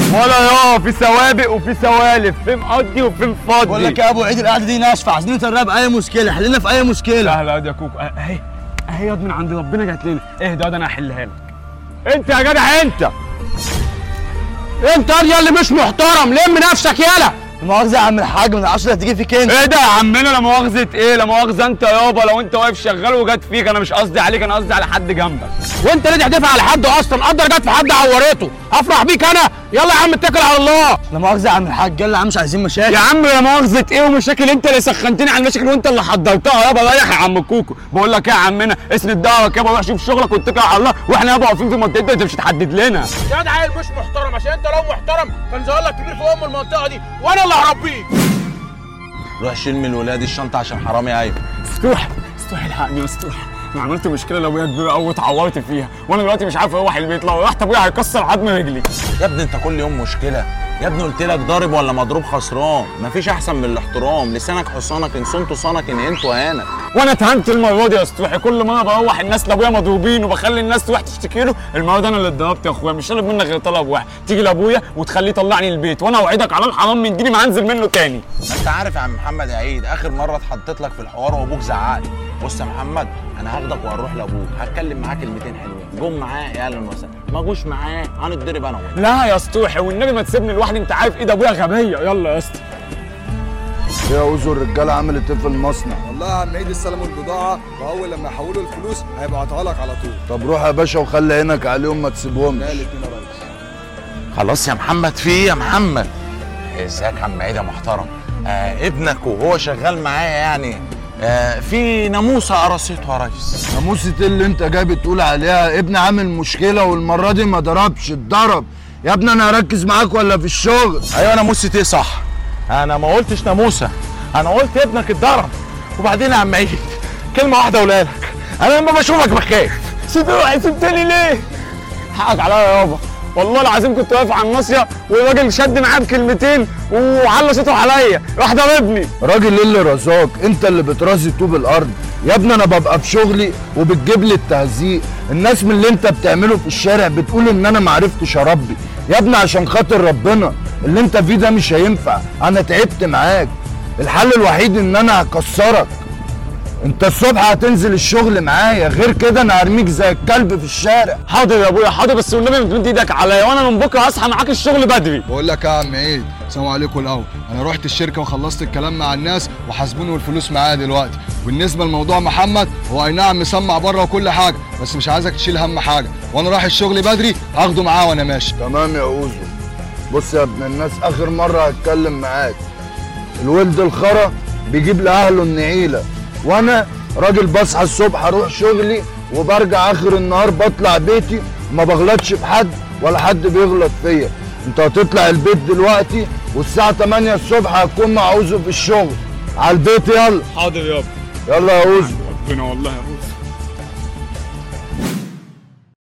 ولا يا في سوابق وفي سوالف في مقضي وفي مفضي بقول لك يا ابو عيد القعده دي ناشفه عايزين نتراب اي مشكله حلنا في اي مشكله سهله يا كوكو اهي اهي ياض من عند ربنا جات لنا اهدى ياض انا هحلها لك انت يا جدع انت انت يا اللي مش محترم لم نفسك يالا مؤاخذه يا عم الحاج من العشرة هتيجي فيك انت ايه ده يا عمنا لا مؤاخذه ايه لا مؤاخذه انت يابا لو انت واقف شغال وجت فيك انا مش قصدي عليك انا قصدي على حد جنبك وانت ليه تحدفها على حد اصلا قدر جت في حد عورته افرح بيك انا يلا يا عم اتكل على الله لا مؤاخذه يا عم الحاج يلا يا عم مش عايزين مشاكل يا عم لا مؤاخذه ايه ومشاكل انت اللي سخنتني على المشاكل وانت اللي حضرتها يابا ريح يا عم كوكو بقول لك ايه يا عمنا اسند دعوك يابا روح شوف شغلك واتكل على الله واحنا يابا واقفين في منطقتك انت مش هتحدد لنا يا ده عيل مش محترم عشان انت لو محترم كان ظهر لك كبير في ام المنطقه دي وانا اللي هربيك روح شيل من الولاد الشنطه عشان حرامي ايوه مفتوح مفتوح الحقني يا مفتوح انا عملت مشكله لابويا كبيره قوي اتعورت فيها وانا دلوقتي مش عارف اروح البيت لو رحت ابويا هيكسر عظم رجلي يا ابني انت كل يوم مشكله يا ابني قلت لك ضارب ولا مضروب خسران مفيش احسن من الاحترام لسانك حصانك ان صنت صانك ان انت وهانك وانا اتهمت المره دي يا استوحي كل ما انا بروح الناس لابويا مضروبين وبخلي الناس تروح تشتكي له المره دي انا اللي اتضربت يا اخويا مش طالب منك غير طلب واحد تيجي لابويا وتخليه يطلعني البيت وانا اوعدك على الحرام من ديني ما هنزل منه تاني ما انت عارف يا عم محمد يا عيد اخر مره اتحطيت لك في الحوار وابوك زعقلي بص يا محمد انا هاخدك وهنروح لابوك هتكلم معاه كلمتين حلوين جم معاه يا اهلا وسهلا ما جوش معاه هنتضرب انا وانت لا يا استوحي والنبي ما تسيبني لوحدي انت عارف ايد ابويا غبيه يلا يا اسطى يا اوزو الرجاله عملت ايه في المصنع والله يا عم عيد استلموا البضاعة وأول لما يحولوا الفلوس هيبعتها لك على طول طب روح يا باشا وخلي عينك عليهم ما تسيبهمش لا الاتنين يا ريس خلاص يا محمد في ايه يا محمد ازيك يا عم عيد يا محترم آه ابنك وهو شغال معايا يعني آه في ناموسه قرصته يا ريس ناموسة إيه اللي انت جاي بتقول عليها ابني عامل مشكله والمره دي ما ضربش اتضرب يا ابني انا هركز معاك ولا في الشغل ايوه ناموسه ايه صح انا ما قلتش ناموسه انا قلت ابنك اتضرب وبعدين يا عم عيد كلمه واحده اقولها لك انا لما بشوفك بخاف استوحي سبتني ليه حقك عليا يابا والله العظيم كنت واقف على الناصيه والراجل شد معاه بكلمتين وعلى صوته عليا راح ضربني راجل ايه اللي رزاك انت اللي بترازي طوب الارض يا ابني انا ببقى في شغلي وبتجيب لي التهزيق الناس من اللي انت بتعمله في الشارع بتقول ان انا معرفتش اربي يا ابني عشان خاطر ربنا اللي انت فيه ده مش هينفع انا تعبت معاك الحل الوحيد ان انا هكسرك انت الصبح هتنزل الشغل معايا غير كده انا هرميك زي الكلب في الشارع حاضر يا ابويا حاضر بس والنبي ما تمد ايدك عليا وانا من بكره هصحى معاك الشغل بدري بقول لك يا عم عيد سلام عليكم الأول أنا رحت الشركة وخلصت الكلام مع الناس وحاسبوني والفلوس معايا دلوقتي بالنسبة لموضوع محمد هو أي نعم مسمع بره وكل حاجة بس مش عايزك تشيل هم حاجة وأنا رايح الشغل بدري هاخده معاه وأنا ماشي تمام يا اوزو بص يا ابن الناس اخر مره هتكلم معاك الولد الخرا بيجيب لاهله النعيله وانا راجل بصحى الصبح اروح شغلي وبرجع اخر النهار بطلع بيتي ما بغلطش في حد ولا حد بيغلط فيا انت هتطلع البيت دلوقتي والساعه 8 الصبح هتكون مع اوزو في الشغل على البيت يلا حاضر يابا يلا يا اوزو ربنا والله يا ابويا